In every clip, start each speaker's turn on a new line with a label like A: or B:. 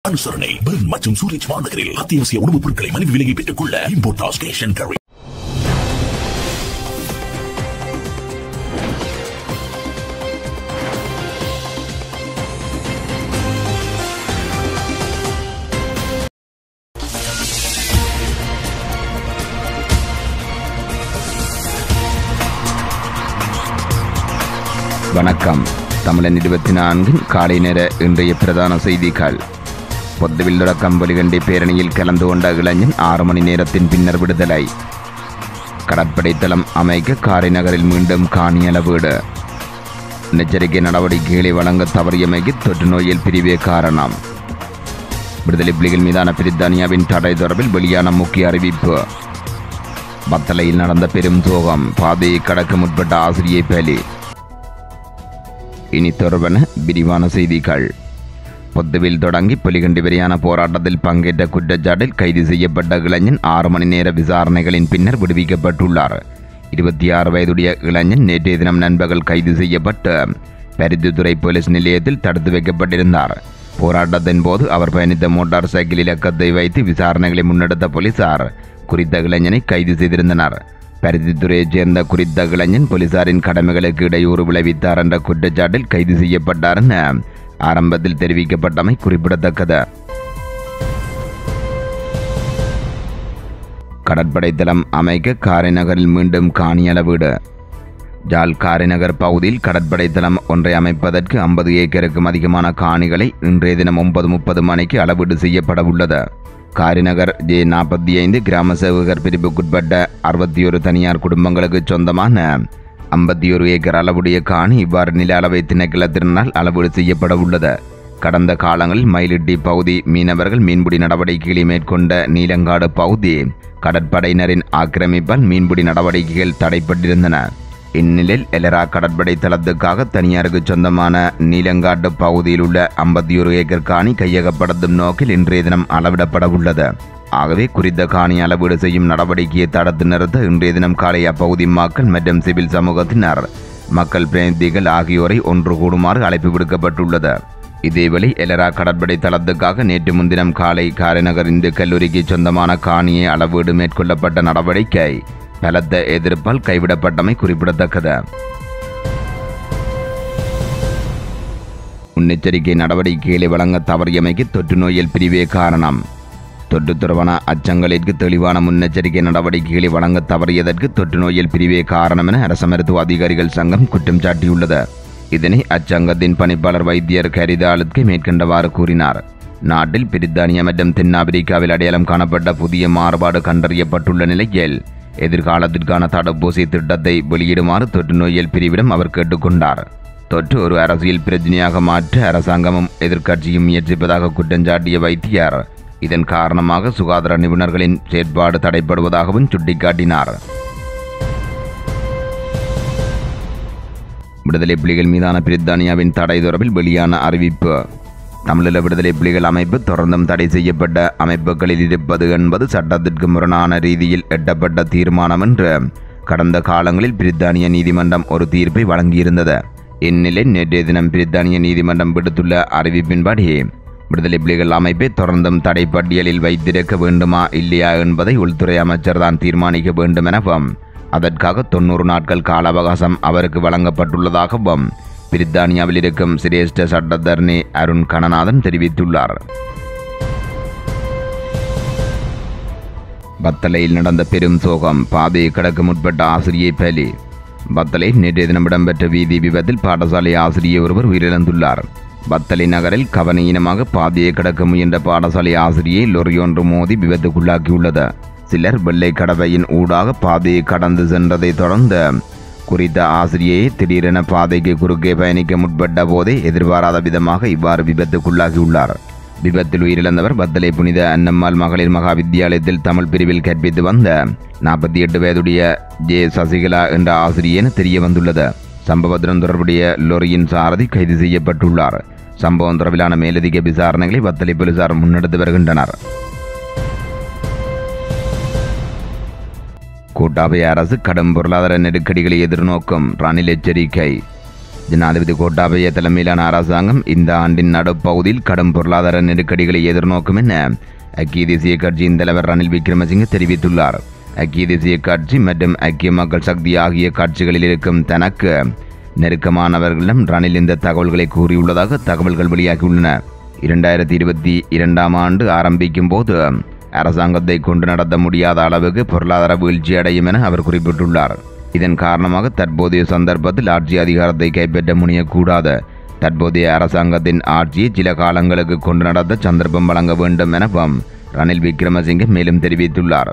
A: அனுசரணை பெர்ன் மற்றும் சூரிச் மாநகரில் அத்தியாவசிய உணவுப் பொருட்களை மலிவு விலையை பெற்றுக் கொள்ள இம்போர்டாஸ் கேஷ் அண்ட் கேரி
B: வணக்கம் தமிழன் இருபத்தி நான்கின் காலை நேர இன்றைய பிரதான செய்திகள் பொத்துவில் தொடக்கம் வெளிகண்டி பேரணியில் கலந்து கொண்ட இளைஞன் ஆறு மணி நேரத்தின் பின்னர் விடுதலை கடற்படை தளம் அமைக்க காரை நகரில் மீண்டும் காணியள வீடு முன்னெச்சரிக்கை நடவடிக்கைகளை வழங்க தவறியமைக்கு தொற்று நோயில் பிரிவே காரணம் விடுதலை புலிகள் மீதான பிரித்தானியாவின் தடை தொடர்பில் வெளியான முக்கிய அறிவிப்பு பத்தலையில் நடந்த பெரும் சோகம் பாதையை கடக்க முற்பட்ட ஆசிரியை பலி இனி தொடர்பான விரிவான செய்திகள் பொத்துவில் தொடங்கி புலிகண்டி வரையான போராட்டத்தில் பங்கேற்ற குற்றச்சாட்டில் கைது செய்யப்பட்ட இளைஞன் ஆறு மணி நேர விசாரணைகளின் பின்னர் விடுவிக்கப்பட்டுள்ளார் இருபத்தி ஆறு வயதுடைய இளைஞன் நேற்றைய தினம் நண்பகல் கைது செய்யப்பட்டு பருத்தித்துறை போலீஸ் நிலையத்தில் தடுத்து வைக்கப்பட்டிருந்தார் போராட்டத்தின் போது அவர் பயணித்த மோட்டார் சைக்கிள் இலக்கத்தை வைத்து விசாரணைகளை முன்னெடுத்த போலீசார் குறித்த இளைஞனை கைது செய்திருந்தனர் பருத்தித்துறையைச் சேர்ந்த குறித்த இளைஞன் போலீசாரின் கடமைகளுக்கு இடையூறு விளைவித்தார் என்ற குற்றச்சாட்டில் கைது செய்யப்பட்டார் என ஆரம்பத்தில் தெரிவிக்கப்பட்டமை குறிப்பிடத்தக்கது கடற்படை தளம் அமைக்க காரைநகரில் மீண்டும் காணியள வீடு ஜால் காரைநகர் பகுதியில் கடற்படை தளம் ஒன்றை அமைப்பதற்கு ஐம்பது ஏக்கருக்கும் அதிகமான காணிகளை இன்றைய தினம் ஒன்பது முப்பது மணிக்கு அளவீடு செய்யப்பட உள்ளது காரிநகர் ஜே நாற்பத்தி ஐந்து கிராம சேவகர் பிரிவுக்குட்பட்ட அறுபத்தி ஒரு தனியார் குடும்பங்களுக்கு சொந்தமான ஐம்பத்தி ஒரு ஏக்கர் அளவுடைய காணி இவ்வாறு நில அளவை திணைக்களத்தினால் அளவீடு செய்யப்பட உள்ளது கடந்த காலங்களில் மயிலிட்டி பகுதி மீனவர்கள் மீன்பிடி நடவடிக்கைகளை மேற்கொண்ட நீலங்காடு பகுதி கடற்படையினரின் ஆக்கிரமிப்பால் மீன்பிடி நடவடிக்கைகள் தடைப்பட்டிருந்தன இந்நிலையில் எலரா கடற்படை தளத்துக்காக தனியாருக்கு சொந்தமான நீலங்காட்டு பகுதியில் உள்ள ஐம்பத்தி ஒரு ஏக்கர் காணி கையகப்படுத்தும் நோக்கில் இன்றைய தினம் அளவிடப்பட உள்ளது ஆகவே குறித்த காணி அளவீடு செய்யும் நடவடிக்கையை தடுத்து நிறுத்த இன்றைய தினம் காலை அப்பகுதி மக்கள் மற்றும் சிவில் சமூகத்தினர் மக்கள் பிரதிநிதிகள் ஆகியோரை ஒன்று கூடுமாறு அழைப்பு விடுக்கப்பட்டுள்ளது இதேவேளை எலரா கடற்படை தளத்துக்காக நேற்று முன்தினம் காலை காரைநகர் இந்து கல்லூரிக்கு சொந்தமான காணியை அளவீடு மேற்கொள்ளப்பட்ட நடவடிக்கை பலத்த எதிர்ப்பால் கைவிடப்பட்டமை குறிப்பிடத்தக்கது முன்னெச்சரிக்கை நடவடிக்கைகளை வழங்க தவறியமைக்கு தொற்று நோயில் பிரிவே காரணம் தொற்று தொடர்பான அச்சங்களிற்கு தெளிவான முன்னெச்சரிக்கை நடவடிக்கைகளை வழங்க தவறியதற்கு தொற்று நோயில் பிரிவே காரணம் என அரச மருத்துவ அதிகாரிகள் சங்கம் குற்றம் சாட்டியுள்ளது இதனை அச்சங்கத்தின் பணிப்பாளர் வைத்தியர் கரிதாலுக்கு மேற்கண்டவாறு கூறினார் நாட்டில் பிரித்தானியா மற்றும் தென்னாப்பிரிக்காவில் அடையாளம் காணப்பட்ட புதிய மாறுபாடு கண்டறியப்பட்டுள்ள நிலையில் எதிர்காலத்திற்கான தடுப்பூசி திட்டத்தை வெளியிடுமாறு தொற்று நோயியல் பிரிவிடம் அவர் கேட்டுக்கொண்டார் தொற்று ஒரு அரசியல் பிரச்சனையாக மாற்ற அரசாங்கமும் எதிர்க்கட்சியும் முயற்சிப்பதாக குற்றஞ்சாட்டிய வைத்தியர் இதன் காரணமாக சுகாதார நிபுணர்களின் செயற்பாடு தடைப்படுவதாகவும் சுட்டிக்காட்டினார் விடுதலை புலிகள் மீதான பிரித்தானியாவின் தடை தொடர்பில் வெளியான அறிவிப்பு தமிழீழ விடுதலை புலிகள் அமைப்பு தொடர்ந்தும் தடை செய்யப்பட்ட அமைப்புகளில் இருப்பது என்பது சட்டத்திற்கு முரணான ரீதியில் எட்டப்பட்ட தீர்மானம் என்று கடந்த காலங்களில் பிரித்தானிய நீதிமன்றம் ஒரு தீர்ப்பை வழங்கியிருந்தது இந்நிலை நேற்றைய தினம் பிரித்தானிய நீதிமன்றம் விடுத்துள்ள அறிவிப்பின்படி விடுதலை புலிகள் அமைப்பை தொடர்ந்தும் தடை பட்டியலில் வைத்திருக்க வேண்டுமா இல்லையா என்பதை உள்துறை அமைச்சர் தான் தீர்மானிக்க வேண்டும் எனவும் அதற்காக தொண்ணூறு நாட்கள் கால அவகாசம் அவருக்கு வழங்கப்பட்டுள்ளதாகவும் பிரித்தானியாவில் இருக்கும் சிரேஷ்ட சட்டத்தரணி அருண் கணநாதன் தெரிவித்துள்ளார் பத்தலையில் நடந்த பெரும் சோகம் பாதையை கடக்க முற்பட்ட ஆசிரியை பலி பத்தலை நேற்றைய தினம் இடம்பெற்ற வீதி விபத்தில் பாடசாலை ஆசிரியர் ஒருவர் உயிரிழந்துள்ளார் பத்தலை நகரில் கவனையினமாக பாதையை கடக்க முயன்ற பாடசாலை ஆசிரியை லொரியொன்று மோதி விபத்துக்குள்ளாக்கியுள்ளது சிலர் வெள்ளை கடவையின் ஊடாக பாதையை கடந்து சென்றதை தொடர்ந்து குறித்த ஆசிரியை திடீரென பாதைக்கு குறுக்கே பயணிக்க முற்பட்ட போதே எதிர்பாராத விதமாக இவ்வாறு விபத்துக்குள்ளாகியுள்ளார் விபத்தில் உயிரிழந்தவர் பத்தலை புனித அன்னம்மாள் மகளிர் மகா வித்தியாலயத்தில் தமிழ் பிரிவில் கற்பித்து வந்த நாற்பத்தி எட்டு வயதுடைய ஜே சசிகலா என்ற ஆசிரியர் தெரிய வந்துள்ளது சம்பவத்துடன் தொடர்புடைய லொரியின் சாரதி கைது செய்யப்பட்டுள்ளார் சம்பவம் தொடர்பிலான மேலதிக விசாரணைகளை வத்தலை போலீசார் முன்னெடுத்து வருகின்றனர் கூட்டாபய அரசு கடும் பொருளாதார நெருக்கடிகளை எதிர்நோக்கும் ரணில் எச்சரிக்கை ஜனாதிபதி கோட்டாபய தலைமையிலான அரசாங்கம் இந்த ஆண்டின் நடுப்பகுதியில் கடும் பொருளாதார நெருக்கடிகளை எதிர்நோக்கும் என ஐக்கிய தேசிய கட்சியின் தலைவர் ரணில் விக்ரமசிங்கே தெரிவித்துள்ளார் ஐக்கிய தேசிய கட்சி மற்றும் ஐக்கிய மக்கள் சக்தி ஆகிய கட்சிகளில் இருக்கும் தனக்கு நெருக்கமானவர்களிடம் ரணில் இந்த தகவல்களை கூறியுள்ளதாக தகவல்கள் வெளியாகியுள்ளன இரண்டாயிரத்தி இருபத்தி இரண்டாம் ஆண்டு ஆரம்பிக்கும் போது அரசாங்கத்தை கொண்டு நடத்த முடியாத அளவுக்கு பொருளாதார வீழ்ச்சி அடையும் என அவர் குறிப்பிட்டுள்ளார் இதன் காரணமாக தற்போதைய சந்தர்ப்பத்தில் ஆட்சி அதிகாரத்தை கைப்பற்ற முனையக்கூடாது தற்போதைய அரசாங்கத்தின் ஆட்சியை சில காலங்களுக்கு கொண்டு நடத்த சந்தர்ப்பம் வழங்க வேண்டும் எனவும் ரணில் விக்ரமசிங்கே மேலும் தெரிவித்துள்ளார்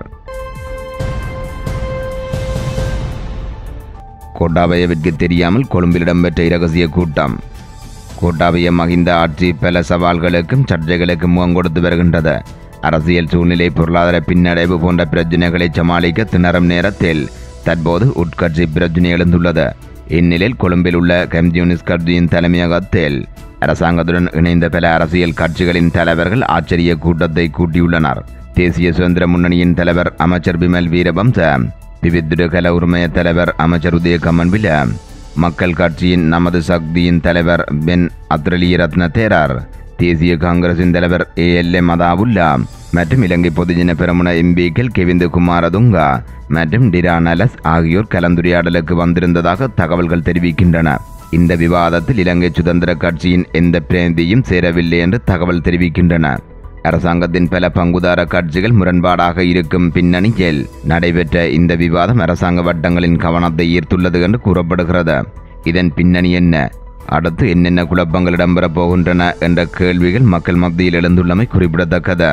B: கோட்டாபயவிற்கு தெரியாமல் கொழும்பில் இடம்பெற்ற இரகசிய கூட்டம் கோட்டாபய மகிந்த ஆட்சி பல சவால்களுக்கும் சர்ச்சைகளுக்கும் முகம் கொடுத்து வருகின்றது அரசியல் சூழ்நிலை பொருளாதார பின்னடைவு போன்ற பிரச்சினைகளை சமாளிக்க திணறும் நேரத்தில் தற்போது உட்கட்சி பிரச்சினை எழுந்துள்ளது இந்நிலையில் கொழும்பில் உள்ள கம்யூனிஸ்ட் கட்சியின் தலைமையகத்தில் அரசாங்கத்துடன் இணைந்த பல அரசியல் கட்சிகளின் தலைவர்கள் ஆச்சரிய கூட்டத்தை கூட்டியுள்ளனர் தேசிய சுதந்திர முன்னணியின் தலைவர் அமைச்சர் பிமல் வீரவம்ச விவித்துட கல உரிமைய தலைவர் அமைச்சர் உதய கமன்வில மக்கள் கட்சியின் நமது சக்தியின் தலைவர் பென் அத்ரலி ரத்ன தேரர் தேசிய காங்கிரசின் தலைவர் ஏ எல் எம் அதாவுல்லா மற்றும் இலங்கை பொதுஜன பெரமுன எம்பிக்கள் கெவிந்து குமாரதுங்கா மற்றும் டிரா நலஸ் ஆகியோர் கலந்துரையாடலுக்கு வந்திருந்ததாக தகவல்கள் தெரிவிக்கின்றன இந்த விவாதத்தில் இலங்கை சுதந்திர கட்சியின் எந்த பிரதியும் சேரவில்லை என்று தகவல் தெரிவிக்கின்றன அரசாங்கத்தின் பல பங்குதார கட்சிகள் முரண்பாடாக இருக்கும் பின்னணியில் நடைபெற்ற இந்த விவாதம் அரசாங்க வட்டங்களின் கவனத்தை ஈர்த்துள்ளது என்று கூறப்படுகிறது இதன் பின்னணி என்ன அடுத்து என்னென்ன குழப்பங்கள் இடம்பெறப் போகின்றன என்ற கேள்விகள் மக்கள் மத்தியில் எழுந்துள்ளமை குறிப்பிடத்தக்கது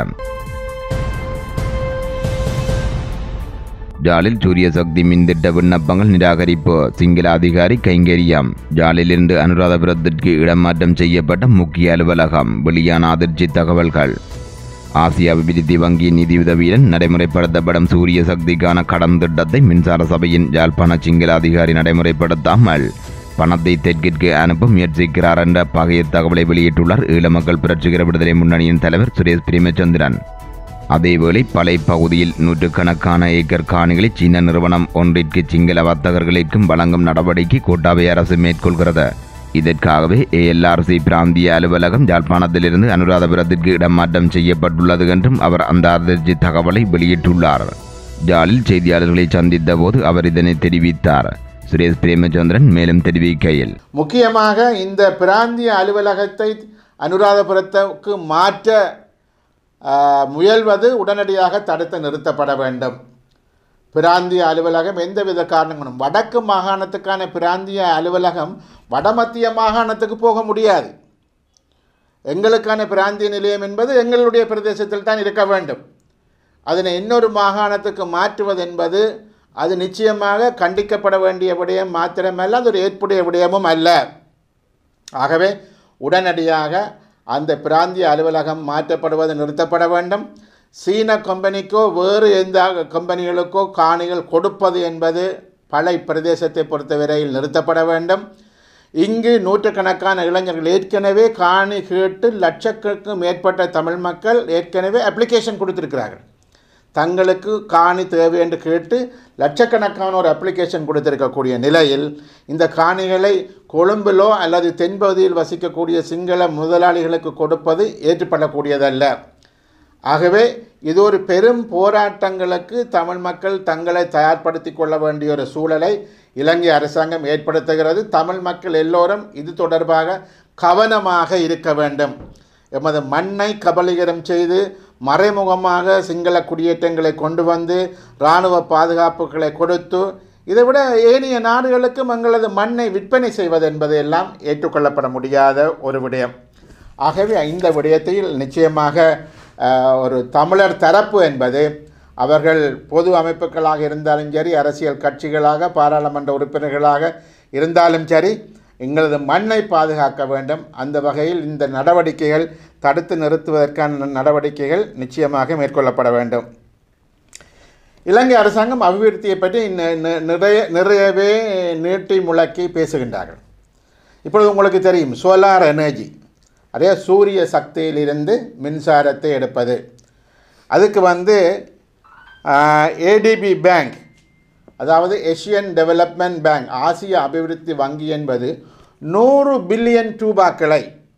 B: ஜாலில் சூரிய சக்தி மின்திட்ட விண்ணப்பங்கள் நிராகரிப்பு சிங்கள அதிகாரி கைங்கரியம் ஜாலிலிருந்து அனுராதபுரத்திற்கு இடமாற்றம் செய்யப்பட்ட முக்கிய அலுவலகம் வெளியான அதிர்ச்சி தகவல்கள் ஆசிய அபிவிருத்தி வங்கி நிதியுதவியுடன் நடைமுறைப்படுத்தப்படும் சூரிய சக்திக்கான கடன் திட்டத்தை மின்சார சபையின் யாழ்ப்பாண சிங்கள அதிகாரி நடைமுறைப்படுத்தாமல் பணத்தை தெற்கிற்கு அனுப்ப முயற்சிக்கிறார் என்ற பகைய தகவலை வெளியிட்டுள்ளார் ஈழ மக்கள் புரட்சிகர விடுதலை முன்னணியின் தலைவர் சுரேஷ் பிரேமச்சந்திரன் அதேவேளை பலை பகுதியில் நூற்றுக்கணக்கான ஏக்கர் காணிகளை சீன நிறுவனம் ஒன்றிற்கு சிங்கள வர்த்தகர்களுக்கும் வழங்கும் நடவடிக்கை கோட்டாபய அரசு மேற்கொள்கிறது இதற்காகவே ஏஎல்ஆர்சி பிராந்திய அலுவலகம் யாழ்ப்பாணத்திலிருந்து அனுராதபுரத்திற்கு இடமாற்றம் செய்யப்பட்டுள்ளது என்றும் அவர் அந்த அதிர்ச்சி தகவலை வெளியிட்டுள்ளார் ஜாலில் செய்தியாளர்களை சந்தித்த போது அவர் இதனை தெரிவித்தார் சுரேஷ் பிரேமச்சந்திரன் மேலும் தெரிவிக்கையில்
C: முக்கியமாக இந்த பிராந்திய அலுவலகத்தை அனுராதபுரத்துக்கு மாற்ற ஆ, முயல்வது உடனடியாக தடுத்து நிறுத்தப்பட வேண்டும் பிராந்திய அலுவலகம் எந்தவித காரணங்களும் வடக்கு மாகாணத்துக்கான பிராந்திய அலுவலகம் வடமத்திய மாகாணத்துக்கு போக முடியாது எங்களுக்கான பிராந்திய நிலையம் என்பது எங்களுடைய பிரதேசத்தில் தான் இருக்க வேண்டும் அதனை இன்னொரு மாகாணத்துக்கு மாற்றுவது என்பது அது நிச்சயமாக கண்டிக்கப்பட வேண்டிய விடயம் மாத்திரமல்ல அது ஒரு ஏற்புடைய விடயமும் அல்ல ஆகவே உடனடியாக அந்த பிராந்திய அலுவலகம் மாற்றப்படுவது நிறுத்தப்பட வேண்டும் சீன கம்பெனிக்கோ வேறு எந்த கம்பெனிகளுக்கோ காணிகள் கொடுப்பது என்பது பலை பிரதேசத்தை பொறுத்தவரையில் நிறுத்தப்பட வேண்டும் இங்கு நூற்றுக்கணக்கான இளைஞர்கள் ஏற்கனவே காணி கேட்டு லட்சக்கணக்கும் மேற்பட்ட தமிழ் மக்கள் ஏற்கனவே அப்ளிகேஷன் கொடுத்திருக்கிறார்கள் தங்களுக்கு காணி தேவை என்று கேட்டு லட்சக்கணக்கான ஒரு அப்ளிகேஷன் கொடுத்திருக்கக்கூடிய நிலையில் இந்த காணிகளை கொழும்பிலோ அல்லது தென்பகுதியில் வசிக்கக்கூடிய சிங்கள முதலாளிகளுக்கு கொடுப்பது ஏற்றுப்படக்கூடியதல்ல ஆகவே இது ஒரு பெரும் போராட்டங்களுக்கு தமிழ் மக்கள் தங்களை தயார்படுத்தி கொள்ள வேண்டிய ஒரு சூழலை இலங்கை அரசாங்கம் ஏற்படுத்துகிறது தமிழ் மக்கள் எல்லோரும் இது தொடர்பாக கவனமாக இருக்க வேண்டும் எமது மண்ணை கபலீகரம் செய்து மறைமுகமாக சிங்கள குடியேற்றங்களை கொண்டு வந்து இராணுவ பாதுகாப்புகளை கொடுத்து இதை விட ஏனைய நாடுகளுக்கும் எங்களது மண்ணை விற்பனை செய்வது என்பது எல்லாம் ஏற்றுக்கொள்ளப்பட முடியாத ஒரு விடயம் ஆகவே இந்த விடயத்தில் நிச்சயமாக அஹ், ஒரு தமிழர் தரப்பு என்பது அவர்கள் பொது அமைப்புகளாக இருந்தாலும் சரி அரசியல் கட்சிகளாக பாராளுமன்ற உறுப்பினர்களாக இருந்தாலும் சரி எங்களது மண்ணை பாதுகாக்க வேண்டும் அந்த வகையில் இந்த நடவடிக்கைகள் தடுத்து நிறுத்துவதற்கான நடவடிக்கைகள் நிச்சயமாக மேற்கொள்ளப்பட வேண்டும் இலங்கை அரசாங்கம் அபிவிருத்தியை பற்றி நி- நி- நிறைய நிறையவே நீட்டி முழக்கி பேசுகின்றார்கள் இப்பொழுது உங்களுக்கு தெரியும் சோலார் எனர்ஜி அதே சூரிய சக்தியிலிருந்து மின்சாரத்தை எடுப்பது அதுக்கு வந்து ஏடிபி பேங்க் அதாவது ஏஷியன் டெவலப்மெண்ட் பேங்க் ஆசிய அபிவிருத்தி வங்கி என்பது நூறு பில்லியன் ரூபாக்களை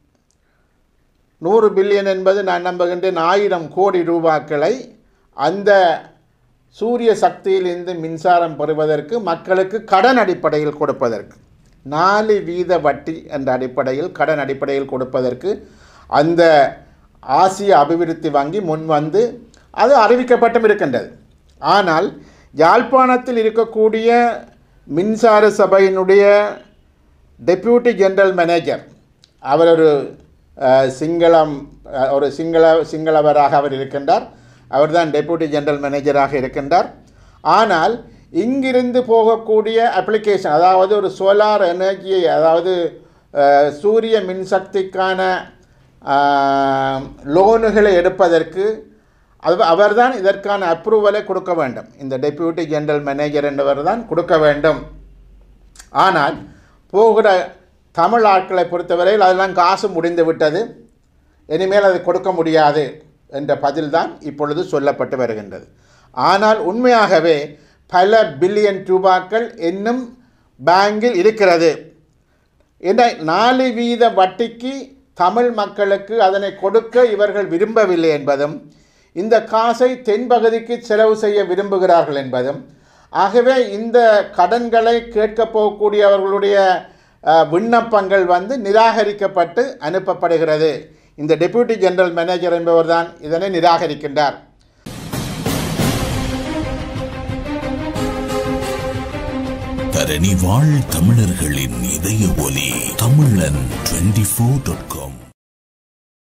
C: நூறு பில்லியன் என்பது நான் நம்புகின்றேன் ஆயிரம் கோடி ரூபாக்களை அந்த சூரிய சக்தியிலிருந்து மின்சாரம் பெறுவதற்கு மக்களுக்கு கடன் அடிப்படையில் கொடுப்பதற்கு நாலு வீத வட்டி என்ற அடிப்படையில் கடன் அடிப்படையில் கொடுப்பதற்கு அந்த ஆசிய அபிவிருத்தி வங்கி முன் வந்து அது அறிவிக்கப்பட்டும் இருக்கின்றது ஆனால் யாழ்ப்பாணத்தில் இருக்கக்கூடிய மின்சார சபையினுடைய டெப்யூட்டி ஜெனரல் மேனேஜர் அவர் ஒரு அஹ், சிங்களம் அஹ், ஒரு சிங்கள சிங்களவராக அவர் இருக்கின்றார் அவர்தான் டெப்யூட்டி ஜெனரல் மேனேஜராக இருக்கின்றார் ஆனால் இங்கிருந்து போகக்கூடிய அப்ளிகேஷன் அதாவது ஒரு சோலார் எனர்ஜியை அதாவது அஹ், சூரிய மின்சக்திக்கான அஹ், லோனுகளை எடுப்பதற்கு அது அவர்தான் இதற்கான அப்ரூவலை கொடுக்க வேண்டும் இந்த டெப்யூட்டி ஜெனரல் மேனேஜர் என்பவர் தான் கொடுக்க வேண்டும் ஆனால் போகிற தமிழ் ஆட்களை பொறுத்தவரையில் அதெல்லாம் காசு முடிந்து விட்டது இனிமேல் அது கொடுக்க முடியாது என்ற பதில்தான் இப்பொழுது சொல்லப்பட்டு வருகின்றது ஆனால் உண்மையாகவே பல பில்லியன் ரூபாக்கள் இன்னும் பேங்கில் இருக்கிறது என்ற நாலு வீத வட்டிக்கு தமிழ் மக்களுக்கு அதனை கொடுக்க இவர்கள் விரும்பவில்லை என்பதும் இந்த காசை தென்பகுதிக்கு செலவு செய்ய விரும்புகிறார்கள் என்பதும் ஆகவே இந்த கடன்களை கேட்கப் போகக்கூடியவர்களுடைய அஹ், விண்ணப்பங்கள் வந்து நிராகரிக்கப்பட்டு அனுப்பப்படுகிறது இந்த டெப்யூட்டி ஜெனரல் மேனேஜர் என்பவர் தான் இதனை நிராகரிக்கின்றார்
A: தரணி வாழ் தமிழர்களின் இதய ஒலி தமிழன் டுவெண்டி ஃபோர் டாட் காம்